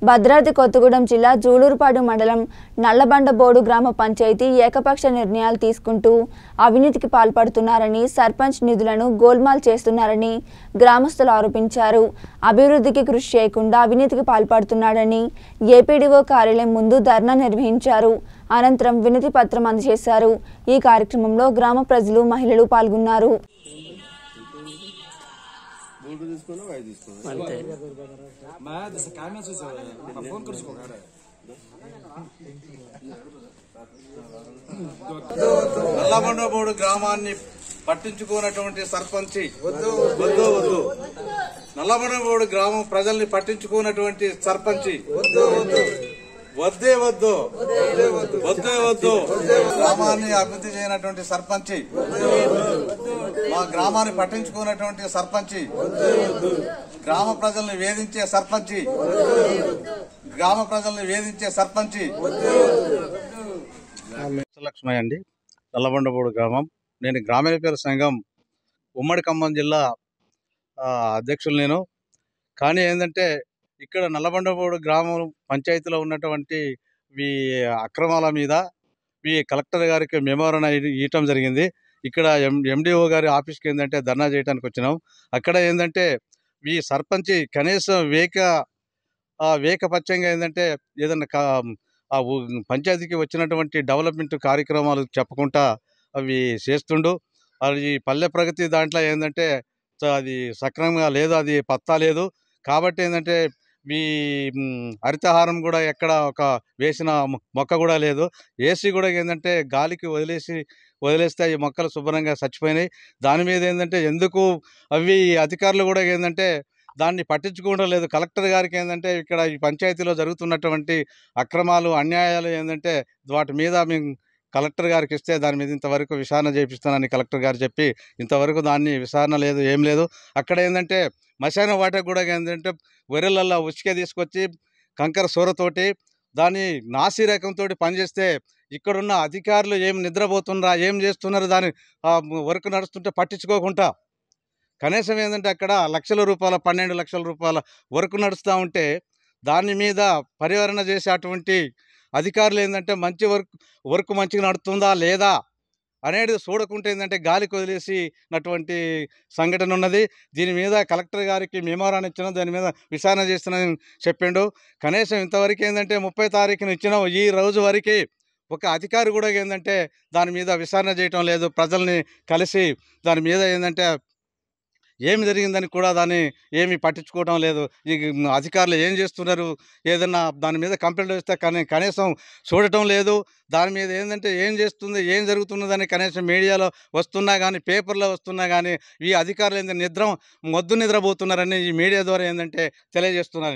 భద్రాద్రి కొత్తగూడెం జిల్లా జూలూరుపాడు మండలం నల్లబండబోడు గ్రామ పంచాయతీ ఏకపక్ష నిర్ణయాలు తీసుకుంటూ అవినీతికి పాల్పడుతున్నారని సర్పంచ్ నిధులను గోల్మాల్ చేస్తున్నారని గ్రామస్తులు ఆరోపించారు అభివృద్ధికి కృషి చేయకుండా అవినీతికి పాల్పడుతున్నాడని ఏపీడీఓ కార్యాలయం ముందు ధర్నా నిర్వహించారు అనంతరం వినతి పత్రం అందజేశారు ఈ కార్యక్రమంలో గ్రామ ప్రజలు మహిళలు పాల్గొన్నారు నల్లమండబోడు గ్రామాన్ని పట్టించుకున్నటువంటి సర్పంచి వద్దు వద్దు వద్దు నల్లమండబోడు గ్రామం ప్రజల్ని పట్టించుకున్నటువంటి సర్పంచి వద్దు వద్దే వద్దు వద్దే వద్దు గ్రామాన్ని అభివృద్ధి చేయనటువంటి సర్పంచి మా గ్రామాన్ని పట్టించుకున్నటువంటి సర్పంచి గ్రామ ప్రజల్ని వేధించే సర్పంచి గ్రామ ప్రజల్ని వేధించే సర్పంచి లక్ష్మయ్య అండి నల్లబండపూడి గ్రామం నేను గ్రామీణ సంఘం ఉమ్మడి ఖమ్మం జిల్లా ఆ, అధ్యక్షులు నేను కానీ ఏంటంటే ఇక్కడ నల్లబండపూడి గ్రామం పంచాయతీలో ఉన్నటువంటి ఈ అక్రమాల మీద ఈ కలెక్టర్ గారికి మెమోరణ ఇవ్వటం జరిగింది ఇక్కడ ఎం ఎండిఓ గారి ఆఫీస్కి ఏంటంటే ధర్నా చేయడానికి వచ్చినాం అక్కడ ఏంటంటే ఈ సర్పంచి కనీసం వేక ఆ, వేకపచ్చంగా ఏంటంటే ఏదన్నా కా ఆ ఊ- పంచాయతీకి వచ్చినటువంటి డెవలప్మెంట్ కార్యక్రమాలు చెప్పకుండా అవి చేస్తుండు అది పల్లె ప్రగతి దాంట్లో ఏంటంటే సో అది సక్రమంగా లేదు అది పత్తా లేదు కాబట్టి ఏంటంటే ఈ మ్, హరితహారం కూడా ఎక్కడ ఒక వేసిన మొ- మొక్క కూడా లేదు ఏసీ కూడా ఏంటంటే గాలికి వదిలేసి వదిలేస్తే ఈ మొక్కలు శుభ్రంగా చచ్చిపోయినాయి దాని మీద ఏంటంటే ఎందుకు అవి అధికారులు కూడా ఏంటంటే దాన్ని పట్టించుకోవడం లేదు కలెక్టర్ గారికి ఏంటంటే ఇక్కడ ఈ పంచాయతీలో జరుగుతున్నటువంటి అక్రమాలు అన్యాయాలు ఏంటంటే వాటి మీద మేము కలెక్టర్ గారికి ఇస్తే దాని మీద ఇంతవరకు విచారణ చేపిస్తానని కలెక్టర్ గారు చెప్పి ఇంతవరకు దాన్ని విచారణ లేదు ఏం లేదు అక్కడ ఏంటంటే మశాన వాటకు కూడా ఏంటంటే వరెలల్లో ఉచిక తీసుకొచ్చి కంకర సూరతోటి దాన్ని నాసి రకంతో పనిచేస్తే ఇక్కడున్న అధికారులు ఏం నిద్రపోతున్నారా ఏం చేస్తున్నారు దాని ఆ, వర్క్ నడుస్తుంటే పట్టించుకోకుండా కనీసం ఏంటంటే అక్కడ లక్షల రూపాయల పన్నెండు లక్షల రూపాయల వర్క్ నడుస్తూ ఉంటే దాని మీద పరిహరణ చేసే అటువంటి అధికారులు ఏంటంటే మంచి వర్క్ వర్క్ మంచిగా నడుస్తుందా లేదా అనేది చూడకుంటే ఏంటంటే గాలికి వదిలేసినటువంటి సంఘటన ఉన్నది దీని మీద కలెక్టర్ గారికి మెమోరాన్ని ఇచ్చిన దాని మీద విచారణ చేస్తున్నానని చెప్పిండు కనీసం ఇంతవరకు ఏంటంటే ముప్పై తారీఖున ఇచ్చిన ఈ రోజు వరకు ఒక అధికారి కూడా ఏంటంటే దాని మీద విచారణ చేయటం లేదు ప్రజల్ని కలిసి దాని మీద ఏంటంటే ఏమి జరిగిందని కూడా దాన్ని ఏమీ పట్టించుకోవడం లేదు ఈ అధికారులు ఏం చేస్తున్నారు ఏదన్నా దాని మీద కంప్లైంట్ వస్తే కానీ కనీసం చూడటం లేదు దాని మీద ఏంటంటే ఏం చేస్తుంది ఏం జరుగుతున్నదని కనీసం మీడియాలో వస్తున్నా కానీ పేపర్లో వస్తున్నా కానీ ఈ అధికారులు ఏంటంటే నిద్ర మొద్దు నిద్రపోతున్నారని ఈ మీడియా ద్వారా ఏంటంటే తెలియజేస్తున్నారు